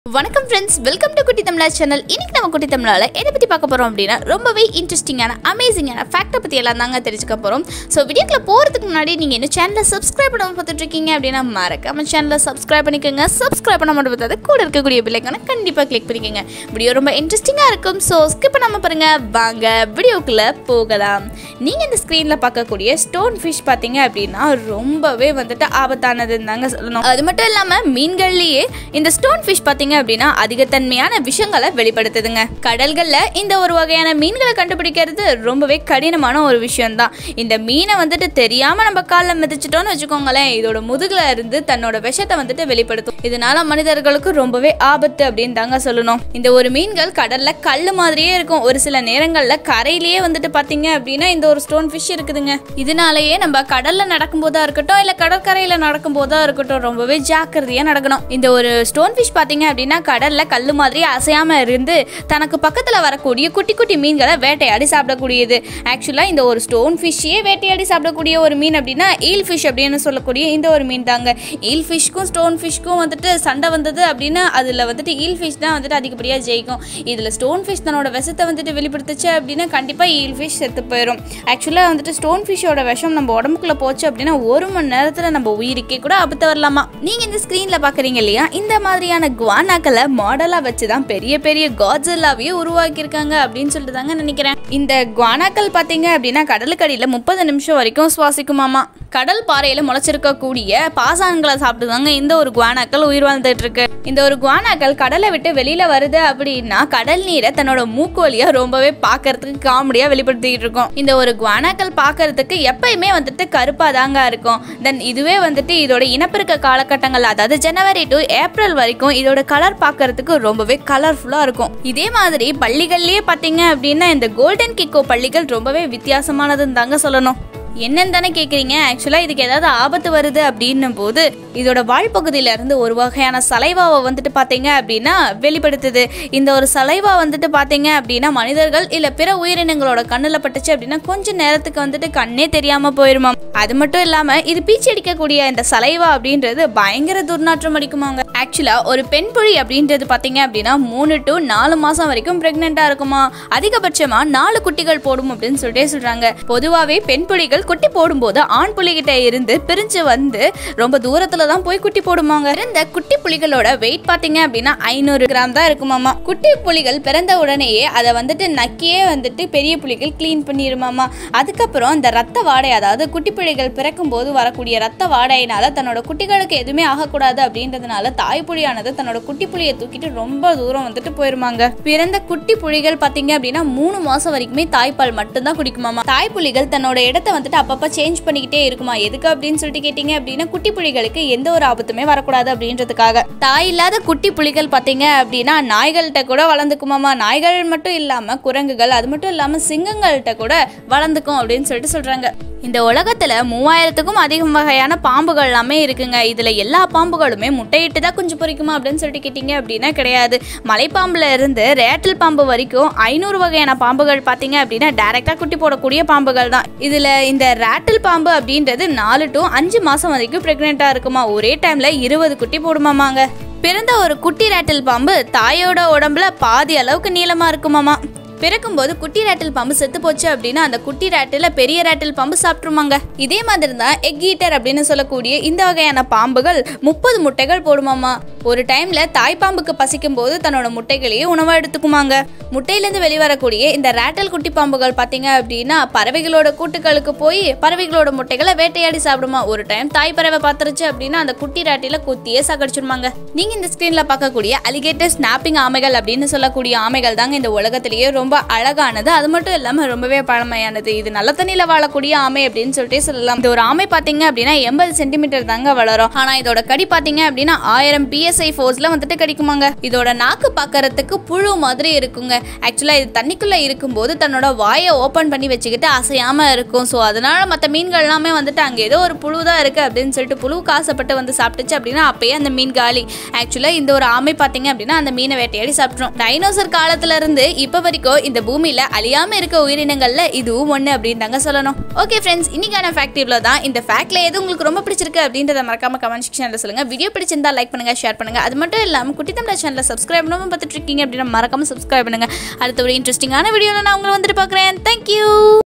வணக்கம் friends welcome to குட்டி தமிழா சேனல் இன்னைக்கு நம்ம குட்டி தமிழால எதை பற்றி பார்க்க போகிறோம் அப்படின்னா ரொம்பவே இன்ட்ரெஸ்டிங்கான அமேசிங்கான ஃபேக்டை பற்றி எல்லாம் தாங்க தெரிஞ்சுக்க போகிறோம் ஸோ வீடியோக்குள்ள போகிறதுக்கு முன்னாடி நீங்கள் இன்னும் சேனலை சப்ஸ்கிரைப் பண்ணாமல் பார்த்துட்டு இருக்கீங்க அப்படின்னா மறக்காம சேனலை சப்ஸ்கிரைப் பண்ணிக்கோங்க சப்ஸ்கிரைப் பண்ண மட்டும் பார்த்தா கூட இருக்கக்கூடிய பிள்ளைக்கான கண்டிப்பாக கிளிக் பண்ணிக்கோங்க வீடியோ ரொம்ப இன்ட்ரெஸ்டிங்காக இருக்கும் ஸோ ஸ்கிப் பண்ணாமல் பாருங்க வாங்க வீடியோக்குள்ளே போகலாம் நீங்கள் இந்த ஸ்க்ரீனில் பார்க்கக்கூடிய ஸ்டோன் ஃபிஷ் பார்த்தீங்க அப்படின்னா ரொம்பவே வந்துட்டு ஆபத்தானதுன்னு தாங்க சொல்லணும் அது மட்டும் இல்லாமல் மீன்கள்லேயே இந்த ஸ்டோன் ஃபிஷ் பார்த்தீங்க அப்படின்னா அதிகத்தன்மையான விஷயங்களை வெளிப்படுத்துதுங்க கடல்கள்ல இந்த ஒரு வகையான மீன்களை கண்டுபிடிக்கிறது ரொம்பவே கடினமான ஒரு விஷயம்தான் இந்த மீனை வந்துட்டு தெரியாம நம்ம காலில் மிதிச்சிட்டோம்னு வச்சுக்கோங்களேன் இதோட முதுகுல இருந்து தன்னோட விஷத்தை வந்துட்டு வெளிப்படுத்தும் இதனால மனிதர்களுக்கு ரொம்பவே ஆபத்து அப்படின்னு தாங்க சொல்லணும் இந்த ஒரு மீன்கள் கடல்ல கல்லு மாதிரியே இருக்கும் ஒரு சில நேரங்கள்ல கரையிலேயே வந்துட்டு பாத்தீங்க அப்படின்னா இந்த ஒரு ஸ்டோன் ஃபிஷ் இருக்குதுங்க இதனாலேயே நம்ம கடல்ல நடக்கும் போதா இருக்கட்டும் இல்ல கடற்கரையில நடக்கும் போதா இருக்கட்டும் ரொம்பவே ஜாக்கிரதையா நடக்கணும் இந்த ஒரு ஸ்டோன் ஃபிஷ் பாத்தீங்க அப்படின்னா கடல்ல கல்லு மாதிரி அசையாம இருந்து தனக்கு பக்கத்துல வரக்கூடிய குட்டி குட்டி மீன்களை வேட்டையாடி சாப்பிடக்கூடியது ஆக்சுவலா இந்த ஒரு ஸ்டோன் ஃபிஷ்ஷையே வேட்டையாடி சாப்பிடக்கூடிய ஒரு மீன் அப்படின்னா ஈல் ஃபிஷ் அப்படின்னு சொல்லக்கூடிய இந்த ஒரு மீன் தாங்க ஈல் ஃபிஷ்க்கும் ஸ்டோன் ஃபிஷ்க்கும் வந்துட்டு சண்டை வந்தது அப்படின்னா அதில் வந்துட்டு ஈல் ஃபிஷ் தான் வந்துட்டு அதிகப்படியாக ஜெயிக்கும் இதில் ஸ்டோன் ஃபிஷ் தன்னோட விஷத்தை வந்துட்டு வெளிப்படுத்துச்சு அப்படின்னா கண்டிப்பாக ஈல் ஃபிஷ் செத்து போயிடும் ஆக்சுவலாக வந்துட்டு ஸ்டோன் ஃபிஷ்ஷோட விஷம் நம்ம உடம்புக்குள்ளே போச்சு அப்படின்னா ஒரு மணி நேரத்தில் நம்ம உயிருக்கே கூட ஆபத்து வரலாமா நீங்கள் இந்த ஸ்க்ரீனில் பார்க்குறீங்க இல்லையா இந்த மாதிரியான குவானாக்களை மாடலாக வச்சு தான் பெரிய பெரிய காட்ஸில்லாவையே உருவாக்கியிருக்காங்க அப்படின்னு சொல்லிட்டு தாங்க நினைக்கிறேன் இந்த குவானாக்கள் பார்த்தீங்க அப்படின்னா கடலுக்கடியில் முப்பது நிமிஷம் வரைக்கும் சுவாசிக்குமாமா கடல் பாறையில் முளைச்சிருக்கக்கூடிய பாசான்களை சாப்பிட்டு தாங்க இந்த ஒரு குவானாக்கள் உயிர் வாழ்ந்துட்டு இருக்கு இந்த ஒரு குவானாக்கள் கடலை விட்டு வெளியில வருது அப்படின்னா கடல் நீரை தன்னோட மூக்கு வழியா ரொம்பவே பார்க்கறதுக்கு காமெடியா வெளிப்படுத்திட்டு இருக்கும் இந்த ஒரு குவானாக்கள் பார்க்கறதுக்கு எப்பயுமே வந்துட்டு கருப்பா தாங்க இருக்கும் தென் இதுவே வந்துட்டு இதோட இனப்பெருக்க காலகட்டங்கள் அதாவது ஜனவரி டு ஏப்ரல் வரைக்கும் இதோட கலர் பார்க்கறதுக்கு ரொம்பவே கலர்ஃபுல்லா இருக்கும் இதே மாதிரி பள்ளிகள்லயே பார்த்தீங்க அப்படின்னா இந்த கோல்டன் கிக்கோ பள்ளிகள் ரொம்பவே வித்தியாசமானதுன்னு தாங்க சொல்லணும் என்னன்னு தானே கேட்குறீங்க ஆக்சுவலாக இதுக்கு ஏதாவது ஆபத்து வருது அப்படின்னும் போது இதோட வாழ்பகுதியில இருந்து ஒரு வகையான சலைவாவை வந்துட்டு பார்த்தீங்க அப்படின்னா வெளிப்படுத்துது இந்த ஒரு சலைவா வந்துட்டு பார்த்தீங்க அப்படின்னா மனிதர்கள் இல்லை பிற உயிரினங்களோட கண்ணில் பட்டுச்சு அப்படின்னா கொஞ்ச நேரத்துக்கு வந்துட்டு கண்ணே தெரியாமல் போயிருமாம் அது மட்டும் இல்லாமல் இது பீச்சி அடிக்கக்கூடிய இந்த சலைவா அப்படின்றது பயங்கர துர்நாற்றம் அடிக்குமாங்க ஆக்சுவலாக ஒரு பெண் புலி அப்படின்றது பார்த்தீங்க அப்படின்னா மூணு டு நாலு மாதம் வரைக்கும் ப்ரெக்னெண்ட்டாக இருக்குமா அதிகபட்சமாக நாலு குட்டிகள் போடும் அப்படின்னு சொல்லிட்டே சொல்கிறாங்க பொதுவாகவே பெண் புலிகள் குட்டி போடும்போது ஆண் புலிகிட்ட இருந்து பிரிஞ்சு வந்து ரொம்ப தூரத்துல தான் போய் குட்டி போடுமாங்க இந்த குட்டி புலிகளோட வெயிட் பாத்தீங்க அப்படின்னா ஐநூறு கிராம் தான் இருக்குமாமா குட்டி புலிகள் பிறந்த உடனேயே அதை வந்துட்டு நக்கியே வந்துட்டு பெரிய புலிகள் க்ளீன் பண்ணிருமாமா அதுக்கப்புறம் இந்த ரத்த வாடை அதாவது குட்டி புலிகள் பிறக்கும் போது வரக்கூடிய ரத்த வாடையினால தன்னோட குட்டிகளுக்கு எதுவுமே ஆகக்கூடாது அப்படின்றதுனால தாய் புலியானது தன்னோட குட்டி புலியை தூக்கிட்டு ரொம்ப தூரம் வந்துட்டு போயிருமாங்க பிறந்த குட்டி புலிகள் பாத்தீங்க அப்படின்னா மூணு மாசம் வரைக்குமே தாய்ப்பால் மட்டும்தான் குடிக்குமாமா தாய் புலிகள் தன்னோட இடத்த வந்துட்டு அப்பப்போ சேஞ்ச் பண்ணிக்கிட்டே இருக்குமா எதுக்கு அப்படின்னு சொல்லிட்டு கேட்டிங்க அப்படின்னா குட்டி புலிகளுக்கு எந்த ஒரு ஆபத்துமே வரக்கூடாது அப்படின்றதுக்காக தாய் இல்லாத குட்டி புலிகள் பார்த்தீங்க அப்படின்னா நாய்கள்கிட்ட கூட வளர்ந்துக்குமாமா நாய்கள் மட்டும் இல்லாமல் குரங்குகள் அது மட்டும் இல்லாமல் சிங்கங்கள்கிட்ட கூட வளர்ந்துக்கும் அப்படின்னு சொல்லிட்டு சொல்கிறாங்க இந்த உலகத்தில் மூவாயிரத்துக்கும் அதிகம் வகையான பாம்புகள் எல்லாமே இருக்குங்க இதில் எல்லா பாம்புகளுமே முட்டையிட்டு தான் குஞ்சு பொறிக்குமா அப்படின்னு சொல்லிட்டு கேட்டிங்க அப்படின்னா கிடையாது மலைப்பாம்புல இருந்து ரேட்டில் பாம்பு வரைக்கும் ஐநூறு வகையான பாம்புகள் பார்த்தீங்க அப்படின்னா டைரெக்டாக குட்டி போடக்கூடிய பாம்புகள் தான் இதில் இந்த ரேட்டில் பாம்பு அப்படின்றது நாலு டு அஞ்சு மாதம் வரைக்கும் ப்ரெக்னெண்ட்டாக இருக்குமா ஒரே டைமில் இருபது குட்டி போடுமாமாங்க பிறந்த ஒரு குட்டி ரேட்டில் பாம்பு தாயோட உடம்புல பாதி அளவுக்கு நீளமாக இருக்குமாமா பிறக்கும்போது குட்டி ரேட்டில் பாம்பு செத்து போச்சு அப்படின்னா அந்த குட்டி ரேட்டில் பெரிய ரேட்டில் பாம்பு சாப்பிட்ருமாங்க இதே மாதிரி தான் எக் ஈட்டர் அப்படின்னு சொல்லக்கூடிய இந்த வகையான பாம்புகள் முப்பது முட்டைகள் போடுமாமா ஒரு டைம்ல தாய்ப்பாம்புக்கு பசிக்கும் போது தன்னோட முட்டைகளையே உணவா எடுத்துக்குமாங்க முட்டையிலேருந்து வெளிவரக்கூடிய இந்த ரேட்டல் குட்டி பாம்புகள் பார்த்தீங்க அப்படின்னா பறவைகளோட கூட்டுகளுக்கு போய் பறவைகளோட முட்டைகளை வேட்டையாடி சாப்பிடுமா ஒரு டைம் தாய் பறவை பார்த்துருச்சு அப்படின்னா அந்த குட்டி ராட்டில குத்தியே சாகடிச்சிருமாங்க நீங்க இந்த ஸ்கிரீன்ல பார்க்கக்கூடிய அலிகேட்டர் ஸ்னாப்பிங் ஆமைகள் அப்படின்னு சொல்லக்கூடிய ஆமைகள் தாங்க இந்த உலகத்திலேயே ரொம்ப அழகானது அது மட்டும் இல்லாம ரொம்பவே பழமையானது இது நல்ல தண்ணியில வாழக்கூடிய ஆமை அப்படின்னு சொல்லிட்டே சொல்லலாம் இந்த ஒரு ஆமை பாத்தீங்க அப்படின்னா எண்பது சென்டிமீட்டர் தாங்க வளரும் ஆனா இதோட கடி பாத்தீங்க அப்படின்னா ஆயிரம் பிஎஸ்ஐ ஃபோர்ஸ்ல வந்துட்டு கடிக்குமாங்க இதோட நாக்கு பார்க்கறதுக்கு புழு மாதிரி இருக்குங்க ஆக்சுவலா இது தண்ணிக்குள்ள இருக்கும்போது தன்னோட வாயை ஓபன் பண்ணி வச்சுக்கிட்டு அசையாம இருக்கும் ஸோ அதனால மற்ற மீன்கள் எல்லாமே வந்துட்டு அங்கே ஏதோ ஒரு புழு தான் இருக்கு அப்படின்னு சொல்லிட்டு புழுவுக்கு ஆசைப்பட்டு வந்து சாப்பிட்டுச்சு அப்படின்னா அப்பயே அந்த மீன் காலி ஆக்சுவலா இந்த ஒரு ஆமை பாத்தீங்க அப்படின்னா அந்த மீனை வேட்டையாடி சாப்பிட்ரும் டைனோசர் காலத்துல இருந்து இப்ப வரைக்கும் இந்த பூமியில் அழியாமல் இருக்க உயிரினங்களில் இதுவும் ஒன்று அப்படின்னு தாங்க சொல்லணும் ஓகே ஃப்ரெண்ட்ஸ் இன்னைக்கான ஃபேக்ட் இவ்வளோ தான் இந்த ஃபேக்ட்ல எது உங்களுக்கு ரொம்ப பிடிச்சிருக்கு அப்படின்றத மறக்காம கமெண்ட் செக்ஷனில் சொல்லுங்கள் வீடியோ பிடிச்சிருந்தா லைக் பண்ணுங்கள் ஷேர் பண்ணுங்கள் அது மட்டும் இல்லாமல் குட்டி தமிழ் சேனலை சப்ஸ்கிரைப் பண்ணாமல் பார்த்துட்டு இருக்கீங்க அப்படின்னா மறக்காம சப்ஸ்கிரைப் பண்ணுங்கள் அடுத்த ஒரு இன்ட்ரெஸ்டிங்கான வீடியோவில் நான் உங்களை வந்துட்டு பார்க்குறேன் தேங்க்யூ